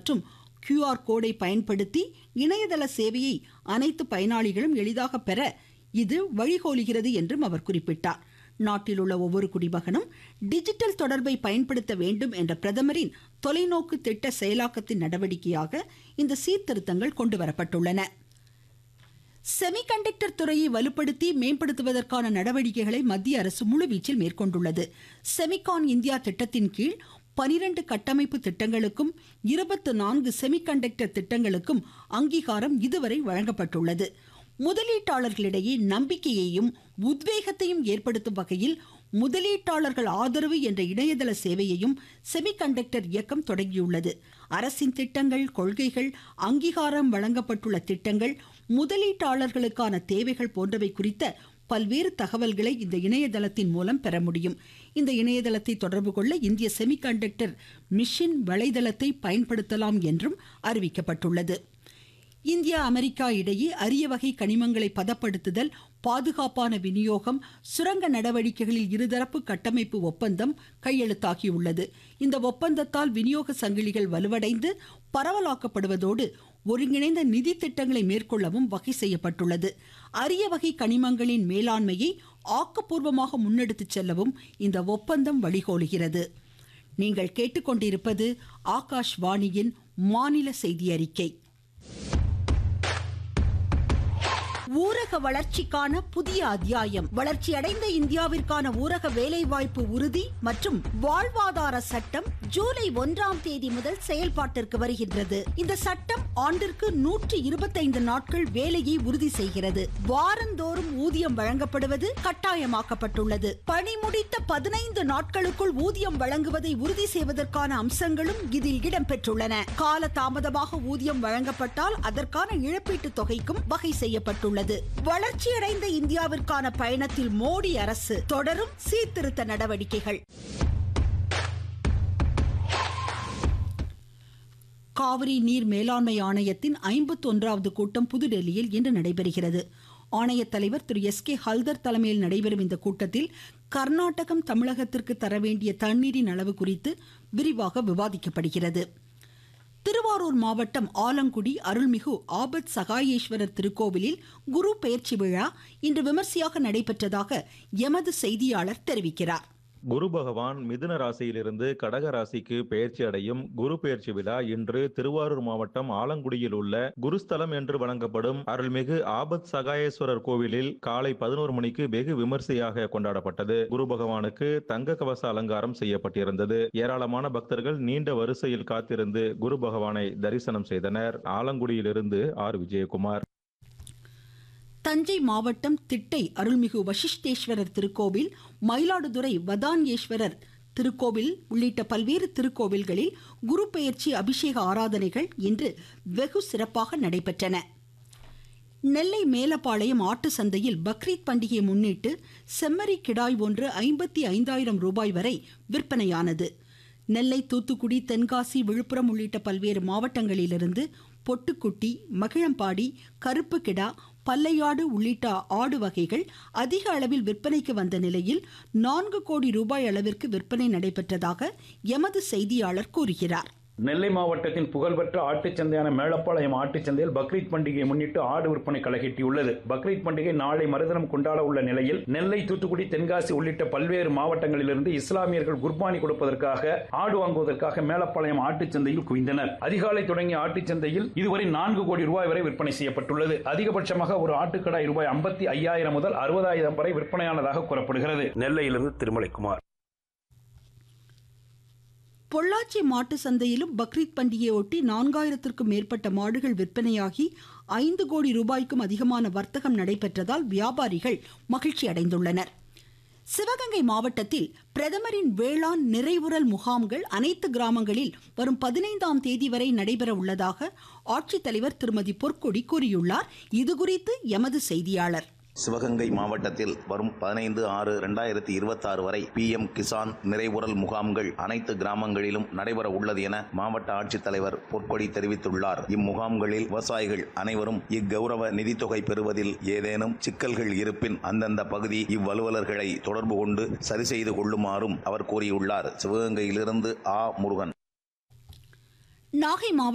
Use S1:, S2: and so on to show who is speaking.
S1: மற்றும் கியூஆர் கோடை பயன்படுத்தி இணையதள சேவையை அனைத்து பயனாளிகளும் எளிதாக பெற இது வழிகோலுகிறது என்றும் அவர் குறிப்பிட்டார் நாட்டில் உள்ள ஒவ்வொரு குடிமகனும் டிஜிட்டல் தொடர்பை பயன்படுத்த வேண்டும் என்ற பிரதமரின் தொலைநோக்கு திட்ட செயலாக்கத்தின் நடவடிக்கையாக இந்த சீர்திருத்தங்கள் கொண்டுவரப்பட்டுள்ளன செமிகண்டக்டர் துறையை வலுப்படுத்தி மேம்படுத்துவதற்கான நடவடிக்கைகளை மத்திய அரசு முழுவீச்சில் மேற்கொண்டுள்ளது செமிகான் இந்தியா திட்டத்தின் கீழ் பனிரெண்டு கட்டமைப்பு திட்டங்களுக்கும் இருபத்து நான்கு செமிகண்டக்டர் திட்டங்களுக்கும் அங்கீகாரம் இதுவரை வழங்கப்பட்டுள்ளது முதலீட்டாளர்களிடையே நம்பிக்கையையும் உத்வேகத்தையும் ஏற்படுத்தும் வகையில் முதலீட்டாளர்கள் ஆதரவு என்ற இணையதள சேவையையும் செமிகண்டக்டர் இயக்கம் தொடங்கியுள்ளது அரசின் திட்டங்கள் கொள்கைகள் அங்கீகாரம் வழங்கப்பட்டுள்ள திட்டங்கள் முதலீட்டாளர்களுக்கான தேவைகள் போன்றவை குறித்த பல்வேறு தகவல்களை இந்த இணையதளத்தின் மூலம் பெற முடியும் இந்த இணையதளத்தை தொடர்பு கொள்ள இந்திய செமிகண்டக்டர் மிஷின் வலைதளத்தை பயன்படுத்தலாம் என்றும் அறிவிக்கப்பட்டுள்ளது இந்தியா அமெரிக்கா இடையே அரிய வகை கனிமங்களை பதப்படுத்துதல் பாதுகாப்பான விநியோகம் சுரங்க நடவடிக்கைகளில் இருதரப்பு கட்டமைப்பு ஒப்பந்தம் கையெழுத்தாகியுள்ளது இந்த ஒப்பந்தத்தால் விநியோக சங்கிலிகள் வலுவடைந்து பரவலாக்கப்படுவதோடு ஒருங்கிணைந்த நிதி திட்டங்களை மேற்கொள்ளவும் வகை செய்யப்பட்டுள்ளது அரிய வகை கனிமங்களின் மேலாண்மையை ஆக்கப்பூர்வமாக முன்னெடுத்துச் செல்லவும் இந்த ஒப்பந்தம் வழிகோலுகிறது நீங்கள் கேட்டுக்கொண்டிருப்பது ஆகாஷ்வாணியின் மாநில செய்தி அறிக்கை ஊரக வளர்ச்சிக்கான புதிய அத்தியாயம் வளர்ச்சியடைந்த இந்தியாவிற்கான ஊரக வேலைவாய்ப்பு உறுதி மற்றும் வாழ்வாதார சட்டம் ஜூலை ஒன்றாம் தேதி முதல் செயல்பாட்டிற்கு வருகின்றது இந்த சட்டம் ஆண்டிற்கு நூற்று இருபத்தைந்து நாட்கள் வேலையை உறுதி செய்கிறது வாரந்தோறும் ஊதியம் வழங்கப்படுவது கட்டாயமாக்கப்பட்டுள்ளது பணி முடித்த பதினைந்து நாட்களுக்குள் ஊதியம் வழங்குவதை உறுதி செய்வதற்கான அம்சங்களும் இதில் இடம்பெற்றுள்ளன கால தாமதமாக ஊதியம் வழங்கப்பட்டால் அதற்கான இழப்பீட்டுத் தொகைக்கும் வகை செய்யப்பட்டுள்ளது உள்ளது வளர்ச்சியடைந்த இந்தியாவிற்கான பயணத்தில் மோடி அரசு தொடரும் சீர்திருத்த நடவடிக்கைகள் காவிரி நீர் மேலாண்மை ஆணையத்தின் ஐம்பத்தி ஒன்றாவது கூட்டம் புதுடெல்லியில் இன்று நடைபெறுகிறது ஆணைய தலைவர் திரு எஸ் கே ஹல்தர் தலைமையில் நடைபெறும் இந்த கூட்டத்தில் கர்நாடகம் தமிழகத்திற்கு தர வேண்டிய தண்ணீரின் அளவு குறித்து விரிவாக விவாதிக்கப்படுகிறது திருவாரூர் மாவட்டம் ஆலங்குடி அருள்மிகு ஆபத் சகாயேஸ்வரர் திருக்கோவிலில் குரு பெயர்ச்சி விழா இன்று விமர்சையாக நடைபெற்றதாக எமது செய்தியாளர் தெரிவிக்கிறார்
S2: குரு பகவான் மிதுன ராசியிலிருந்து கடக ராசிக்கு பெயர்ச்சி அடையும் குரு பெயர்ச்சி விழா இன்று திருவாரூர் மாவட்டம் ஆலங்குடியில் உள்ள குருஸ்தலம் என்று வழங்கப்படும் அருள்மிகு ஆபத் சகாயேஸ்வரர் கோவிலில் காலை பதினோரு மணிக்கு வெகு விமர்சையாக கொண்டாடப்பட்டது குரு பகவானுக்கு தங்க கவச அலங்காரம் செய்யப்பட்டிருந்தது ஏராளமான பக்தர்கள் நீண்ட வரிசையில் காத்திருந்து குரு பகவானை தரிசனம் செய்தனர் ஆலங்குடியிலிருந்து ஆர் விஜயகுமார்
S1: தஞ்சை மாவட்டம் திட்டை அருள்மிகு வசிஷ்டேஸ்வரர் திருக்கோவில் மயிலாடுதுறை வதான்யேஸ்வரர் திருக்கோவில் உள்ளிட்ட பல்வேறு திருக்கோவில்களில் குரு பெயர்ச்சி அபிஷேக ஆராதனைகள் இன்று வெகு சிறப்பாக நடைபெற்றன நெல்லை மேலப்பாளையம் ஆட்டு சந்தையில் பக்ரீத் பண்டிகையை முன்னிட்டு செம்மறி கிடாய் ஒன்று ஐம்பத்தி ஐந்தாயிரம் ரூபாய் வரை விற்பனையானது நெல்லை தூத்துக்குடி தென்காசி விழுப்புரம் உள்ளிட்ட பல்வேறு மாவட்டங்களிலிருந்து பொட்டுக்குட்டி மகிழம்பாடி கருப்பு கிடா பல்லையாடு உள்ளிட்ட ஆடு வகைகள் அதிக அளவில் விற்பனைக்கு வந்த நிலையில் நான்கு கோடி ரூபாய் அளவிற்கு விற்பனை நடைபெற்றதாக எமது செய்தியாளர் கூறுகிறார்
S3: நெல்லை மாவட்டத்தின் புகழ்பெற்ற ஆட்டுச் சந்தையான மேலப்பாளையம் ஆட்டுச் சந்தையில் பக்ரீத் பண்டிகையை முன்னிட்டு ஆடு விற்பனை களைகட்டியுள்ளது பக்ரீத் பண்டிகை நாளை மறுதினம் கொண்டாட உள்ள நிலையில் நெல்லை தூத்துக்குடி தென்காசி உள்ளிட்ட பல்வேறு மாவட்டங்களிலிருந்து இஸ்லாமியர்கள் குர்பானி கொடுப்பதற்காக ஆடு வாங்குவதற்காக மேலப்பாளையம் ஆட்டுச் சந்தையில் குவிந்தனர் அதிகாலை தொடங்கிய ஆட்டுச் சந்தையில் இதுவரை நான்கு கோடி ரூபாய் வரை விற்பனை செய்யப்பட்டுள்ளது அதிகபட்சமாக ஒரு ஆட்டுக்கடாய் ரூபாய் ஐம்பத்தி ஐயாயிரம் முதல் அறுபதாயிரம் வரை விற்பனையானதாக கூறப்படுகிறது நெல்லையிலிருந்து திருமலைக்குமார்
S1: பொள்ளாச்சி மாட்டு சந்தையிலும் பக்ரீத் பண்டிகையொட்டி நான்காயிரத்திற்கும் மேற்பட்ட மாடுகள் விற்பனையாகி ஐந்து கோடி ரூபாய்க்கும் அதிகமான வர்த்தகம் நடைபெற்றதால் வியாபாரிகள் மகிழ்ச்சி அடைந்துள்ளனர் சிவகங்கை மாவட்டத்தில் பிரதமரின் வேளாண் நிறைவுறல் முகாம்கள் அனைத்து கிராமங்களில் வரும் பதினைந்தாம் தேதி வரை நடைபெற உள்ளதாக ஆட்சித்தலைவர் திருமதி பொற்கொடி கூறியுள்ளார் இதுகுறித்து எமது செய்தியாளர்
S4: சிவகங்கை மாவட்டத்தில் வரும் பதினைந்து ஆறு இரண்டாயிரத்தி இருபத்தி ஆறு வரை பி எம் கிசான் நிறைவுறல் முகாம்கள் அனைத்து கிராமங்களிலும் நடைபெற உள்ளது என மாவட்ட ஆட்சித்தலைவர் பொற்கொடி தெரிவித்துள்ளார் இம்முகாம்களில் விவசாயிகள் அனைவரும் இக்கௌரவ நிதித்தொகை பெறுவதில் ஏதேனும் சிக்கல்கள் இருப்பின் அந்தந்த பகுதி இவ்வலுவலர்களை தொடர்பு கொண்டு சரி செய்து கொள்ளுமாறும் அவர் கூறியுள்ளார் சிவகங்கையிலிருந்து ஆ முருகன்
S1: நாகை மாவட்டம்